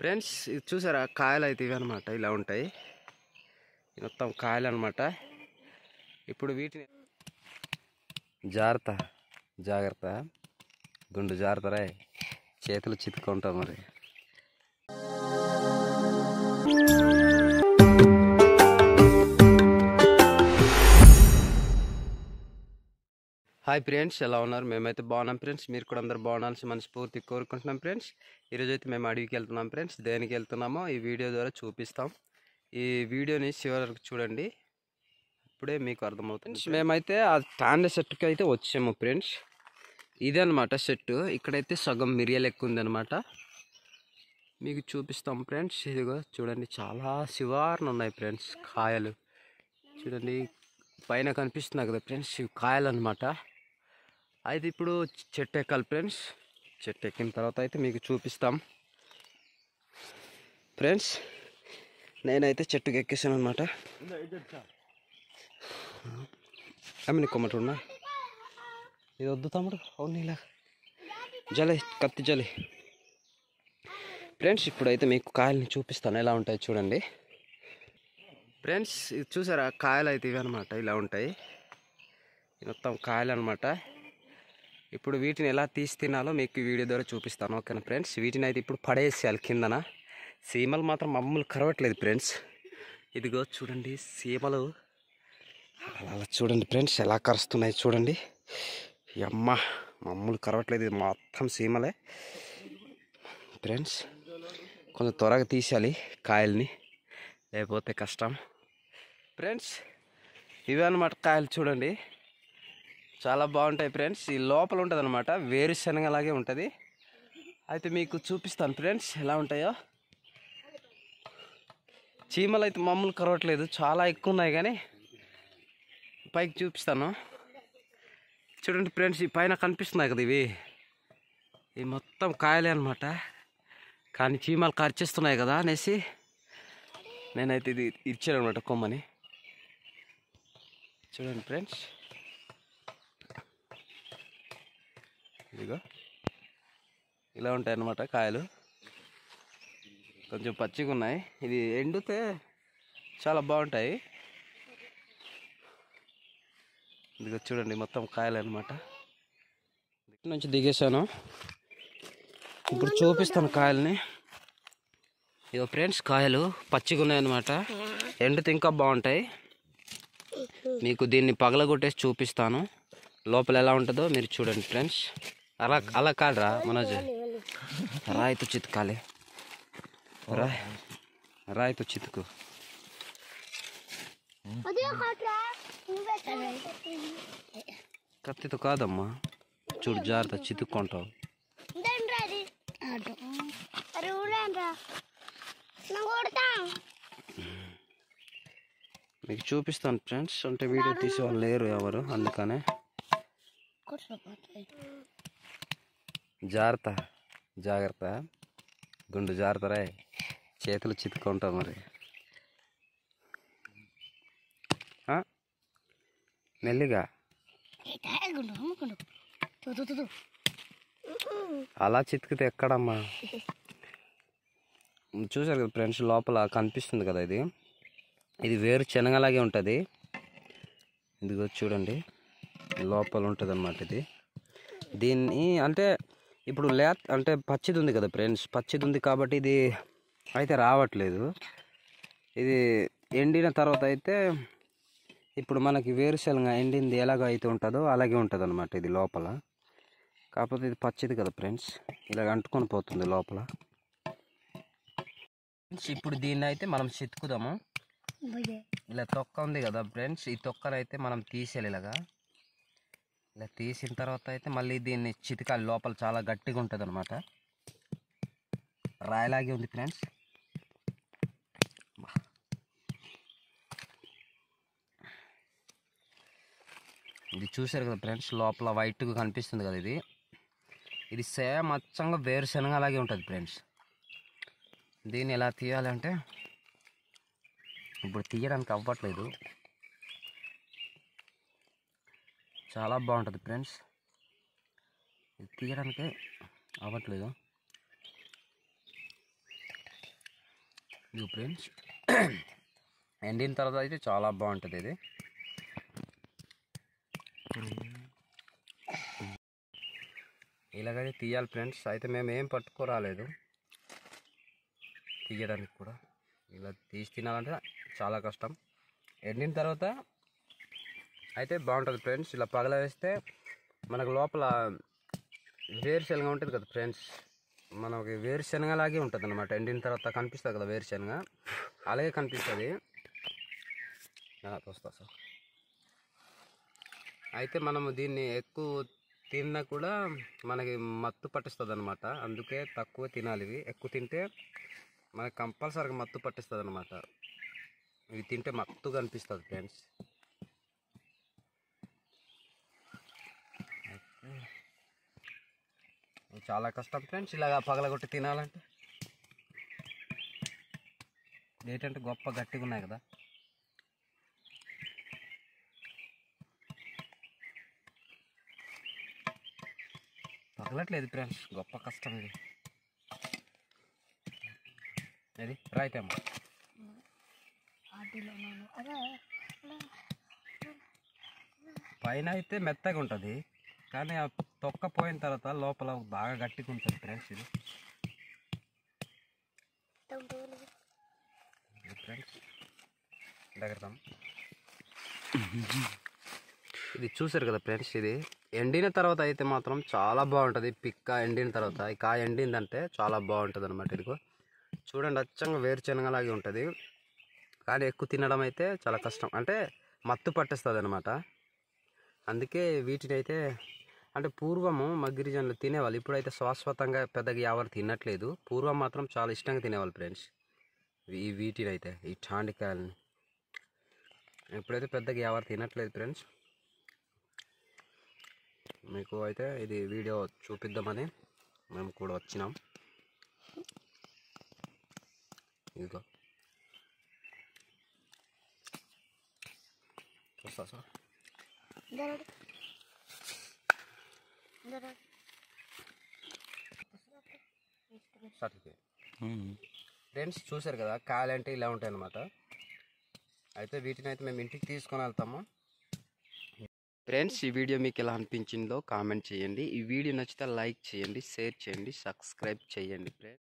Friends ఇది చూసారా కాయలు అయితే ఇవి అనమాట ఇలా ఉంటాయి ఇది మొత్తం కాయలు అనమాట ఇప్పుడు వీటిని జాగ్రత్త జాగ్రత్త గుండు జాగ్రత్త రే చేతులు చిత్తుకుంటాం మరి హాయ్ ఫ్రెండ్స్ ఎలా ఉన్నారు మేమైతే బాగున్నాం ఫ్రెండ్స్ మీరు కూడా అందరు బాగుండాల్సి మనస్ఫూర్తి కోరుకుంటున్నాం ఫ్రెండ్స్ ఈరోజు అయితే మేము అడవికి వెళ్తున్నాం ఫ్రెండ్స్ దేనికి వెళ్తున్నామో ఈ వీడియో ద్వారా చూపిస్తాం ఈ వీడియోని చివరి వరకు చూడండి ఇప్పుడే మీకు అర్థమవుతుంది మేమైతే ఆ తాండ సెట్కి అయితే వచ్చాము ఫ్రెండ్స్ ఇదే అనమాట సెట్ ఇక్కడైతే సగం మిరియాలు ఎక్కువ ఉందన్నమాట మీకు చూపిస్తాం ఫ్రెండ్స్ ఇదిగో చూడండి చాలా శివార్న ఉన్నాయి ఫ్రెండ్స్ కాయలు చూడండి పైన కనిపిస్తున్నాయి కదా ఫ్రెండ్స్ ఇవి కాయలు అనమాట అయితే ఇప్పుడు చెట్టు ఎక్కాలి ఫ్రెండ్స్ చెట్టు ఎక్కిన తర్వాత అయితే మీకు చూపిస్తాం ఫ్రెండ్స్ నేనైతే చెట్టుకి ఎక్కేసాను అనమాట అమ్మిని కొమ్మటి ఉన్నా ఇది వద్దు తమ్ముడు అవును ఇలా జలే కత్తి జలి ఫ్రెండ్స్ ఇప్పుడైతే మీకు కాయల్ని చూపిస్తాను ఎలా ఉంటాయి చూడండి ఫ్రెండ్స్ ఇది చూసారా కాయలు అయితే ఇవి అనమాట ఇలా ఉంటాయి ఇది మొత్తం కాయలు అనమాట ఇప్పుడు వీటిని ఎలా తీసి తినాలో మీకు ఈ వీడియో ద్వారా చూపిస్తాను ఓకేనా ఫ్రెండ్స్ వీటిని అయితే ఇప్పుడు పడేసేయాలి కిందన సీమలు మాత్రం మమ్మల్ని కరవట్లేదు ఫ్రెండ్స్ ఇదిగో చూడండి సీమలు అలా అలా చూడండి ఫ్రెండ్స్ ఎలా కరుస్తున్నాయి చూడండి ఈ అమ్మ మమ్మల్ని కరవట్లేదు ఇది మొత్తం సీమలే ఫ్రెండ్స్ కొంచెం త్వరగా తీసేయాలి కాయల్ని లేకపోతే కష్టం ఫ్రెండ్స్ ఇవే అనమాట కాయలు చూడండి చాలా బాగుంటాయి ఫ్రెండ్స్ ఈ లోపల ఉంటుంది అనమాట వేరుశనగ లాగే ఉంటుంది అయితే మీకు చూపిస్తాను ఫ్రెండ్స్ ఎలా ఉంటాయో చీమలు అయితే మమ్మల్ని కరవట్లేదు చాలా ఎక్కువ ఉన్నాయి కానీ పైకి చూపిస్తాను చూడండి ఫ్రెండ్స్ ఈ పైన కనిపిస్తున్నాయి కదా ఇవి ఇవి మొత్తం కాయలే అనమాట కానీ చీమలు కరిచేస్తున్నాయి కదా అనేసి నేనైతే ఇది ఇచ్చాను అనమాట కొమ్మని చూడండి ఫ్రెండ్స్ ఇదిగో ఇలా ఉంటాయి అన్నమాట కాయలు కొంచెం పచ్చిగా ఉన్నాయి ఇది ఎండితే చాలా బాగుంటాయి ఇదిగో చూడండి మొత్తం కాయలు అనమాట ఇక్కడ నుంచి దిగేశాను ఇప్పుడు చూపిస్తాను కాయల్ని ఇగో ఫ్రెండ్స్ కాయలు పచ్చిగా ఉన్నాయన్నమాట ఎండితే ఇంకా బాగుంటాయి మీకు దీన్ని పగలగొట్టేసి చూపిస్తాను లోపల ఎలా ఉంటుందో మీరు చూడండి ఫ్రెండ్స్ అలా అలా కాదురా మనోజ్ రాయితో చితకాలి రా రాయితో చితుకు కత్తితో కాదమ్మా చూడు జాగ్రత్త చితుక్కుంటావు అరే ఊరండ్రా నేను కొడతా మీకు చూపిస్తాను ఫ్రెండ్స్ అంటే వీడియో తీసే వాళ్ళు లేరు ఎవరు అందుకనే జాగ్రత్త జాగ్రత్త గుండు జాగ్రత్త రే చేతులు చితుక్కుంటావు మరి ఆ? మెల్లిగా గుండు అమ్ముకుండు తూ తూ తూ, తూ అలా చితికితే ఎక్కడమ్మా చూసారు కదా ఫ్రెండ్స్ లోపల కనిపిస్తుంది కదా ఇది ఇది వేరు శనగలాగే ఉంటుంది ఇదిగో చూడండి లోపల ఉంటుంది అనమాట ఇది దీన్ని అంటే ఇప్పుడు లే అంటే పచ్చిది ఉంది కదా ఫ్రెండ్స్ పచ్చిది ఉంది కాబట్టి ఇది అయితే రావట్లేదు ఇది ఎండిన తర్వాత అయితే ఇప్పుడు మనకి వేరుశనగ ఎండింది ఎలాగ అయితే ఉంటుందో అలాగే ఉంటుంది అనమాట ఇది లోపల కాకపోతే ఇది పచ్చిది కదా ఫ్రెండ్స్ ఇలా అంటుకొని పోతుంది లోపల ఫ్రెండ్స్ ఇప్పుడు దీన్ని అయితే మనం చితుకుదాము భయ్యే ఇలా తొక్క ఉంది కదా ఫ్రెండ్స్ ఈ తొక్కనైతే మనం తీసేయాలి ఇలాగా ఇలా తీసిన తర్వాత అయితే మళ్ళీ దీన్ని చితికాలి లోపల చాలా గట్టిగా ఉంటుంది అనమాట రాయలాగే ఉంది ఫ్రెండ్స్ ఇది చూసారు కదా ఫ్రెండ్స్ లోపల వైట్గా కనిపిస్తుంది కదా ఇది ఇది సేమ్ అచ్చంగా వేరుశనగ అలాగే ఉంటుంది ఫ్రెండ్స్ దీన్ని ఎలా తీయాలంటే ఇప్పుడు తీయడానికి అవ్వట్లేదు చాలా బాగుంటుంది ఫ్రెండ్స్ ఇది తీయడానికి అవ్వట్లేదు ఇది ఫ్రెండ్స్ ఎండిన తర్వాత అయితే చాలా బాగుంటుంది ఇది ఇలాగైతే తీయాలి ఫ్రెండ్స్ అయితే మేము ఏం పట్టుకోరాలేదు తీయడానికి కూడా ఇలా తీసి తినాలంటే చాలా కష్టం ఎండిన తర్వాత అయితే బాగుంటుంది ఫ్రెండ్స్ ఇలా పగల వేస్తే మనకు లోపల వేరుశనగ ఉంటుంది కదా ఫ్రెండ్స్ మనకి వేరుశనగలాగే ఉంటుంది అనమాట ఎండిన తర్వాత కనిపిస్తుంది కదా వేరుశనగ అలాగే కనిపిస్తుంది వస్తా సార్ అయితే మనము దీన్ని ఎక్కువ తిన్నా కూడా మనకి మత్తు పట్టిస్తుంది అనమాట అందుకే తక్కువ తినాలి ఇవి ఎక్కువ తింటే మనకి కంపల్సరీగా మత్తు పట్టిస్తుంది అనమాట ఇవి తింటే మత్తుగా అనిపిస్తుంది ఫ్రెండ్స్ ఇది చాలా కష్టం ఫ్రెండ్స్ ఇలాగా పగలగొట్టి తినాలంటే ఏంటంటే గొప్ప గట్టిగా ఉన్నాయి కదా పగలట్లేదు ఫ్రెండ్స్ గొప్ప కష్టం ఇది అది రైట్ అమ్మ వాటిలో నేను అదే అలా పైన అయితే మెత్తగా ఉంటుంది కానీ ఆ తొక్క పోయిన తర్వాత లోపల బాగా గట్టిగా ఉంటుంది ఫ్రెండ్స్ ఇది ఉంటుంది ఇది ఫ్రెండ్స్ దగ్గర రా. ఇది చూసారు కదా ఫ్రెండ్స్ ఇది ఎండిన తర్వాత అయితే మాత్రం చాలా బాగుంటుంది పిక్క ఎండిన తర్వాత ఈ కాయ ఎండిందంటే చాలా బాగుంటుంది అనమాట ఇదిగో చూడండి అచ్చంగా వేరుశనగలాగే ఉంటుంది కానీ ఎక్కువ తినడం అయితే చాలా కష్టం అంటే మత్తు పట్టేస్తుంది అనమాట అందుకే వీటిని అయితే అంటే పూర్వము మా గిరిజనులు తినేవాళ్ళు ఇప్పుడైతే శాశ్వతంగా పెద్దగా ఎవరు తినట్లేదు పూర్వం మాత్రం చాలా ఇష్టంగా తినేవాళ్ళు ఫ్రెండ్స్ ఈ వీటిని అయితే ఈ చాండికాయలని ఇప్పుడైతే పెద్దగా ఎవరు తినట్లేదు ఫ్రెండ్స్ మీకు అయితే ఇది వీడియో చూపిద్దామని మేము కూడా వచ్చినాం ఇదిగో చూస్తా సార్ దరడు దరడు సర్టిఫికేట్ ఫ్రెండ్స్ చూసారు కదా కాయలు అంటే ఇలా ఉంటాయి అన్నమాట అయితే వీటిని అయితే మేము ఇంటికి తీసుకొని వెళ్తాము ఫ్రెండ్స్ ఈ వీడియో మీకు ఎలా అనిపించిందో కామెంట్ చేయండి ఈ వీడియో నచ్చితే లైక్ చేయండి షేర్ చేయండి సబ్స్క్రైబ్ చేయండి ఫ్రెండ్స్